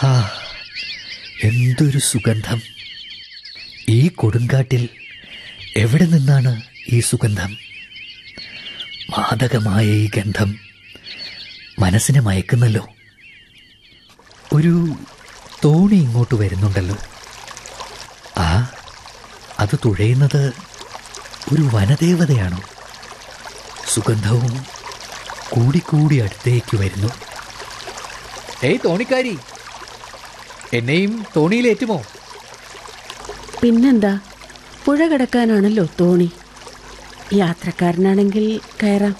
ആ എന്തൊരു സുഗന്ധം ഈ കൊടുങ്കാട്ടിൽ എവിടെ നിന്നാണ് ഈ സുഗന്ധം മാദകമായ ഈ ഗന്ധം മനസ്സിനെ മയക്കുന്നല്ലോ ഒരു തോണി ഇങ്ങോട്ട് വരുന്നുണ്ടല്ലോ ആ അത് തുഴയുന്നത് ഒരു വനദേവതയാണോ സുഗന്ധവും കൂടിക്കൂടി അടുത്തേക്ക് വരുന്നു ഏയ് തോണിക്കാരി എന്നെയും തോണിയിലേറ്റുമോ പിന്നെന്താ പുഴ കടക്കാനാണല്ലോ തോണി യാത്രക്കാരനാണെങ്കിൽ കയറാം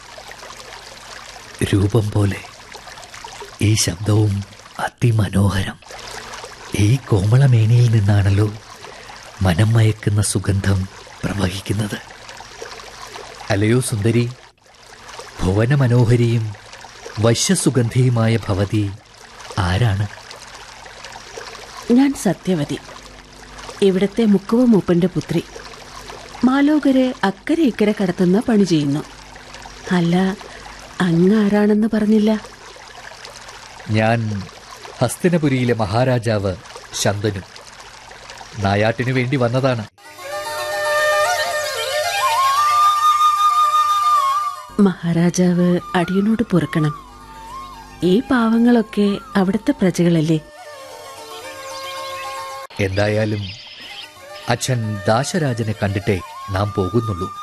രൂപം പോലെ ഈ ശബ്ദവും അതിമനോഹരം ഈ കോമളമേനിയിൽ നിന്നാണല്ലോ മനം മയക്കുന്ന സുഗന്ധം പ്രവഹിക്കുന്നത് അല്ലയോ സുന്ദരി ഭുവന മനോഹരിയും വശ്യസുഗന്ധിയുമായ ഭവതി ആരാണ് ഞാൻ സത്യവതി ഇവിടത്തെ മുക്കുവ മൂപ്പന്റെ പുത്രി മാലോകരെ അക്കരെ ഇക്കരെ കടത്തുന്ന പണി ചെയ്യുന്നു അല്ല അങ്ങ് ആരാണെന്ന് പറഞ്ഞില്ല ഞാൻ ഹസ്തിനപുരിയിലെ മഹാരാജാവ് ശന്തനു നായാട്ടിനു വേണ്ടി വന്നതാണ് മഹാരാജാവ് അടിയനോട് പൊറുക്കണം ഈ പാവങ്ങളൊക്കെ അവിടുത്തെ പ്രജകളല്ലേ എന്തായാലും അച്ഛൻ ദാശരാജനെ കണ്ടിട്ടേ നാം പോകുന്നുള്ളൂ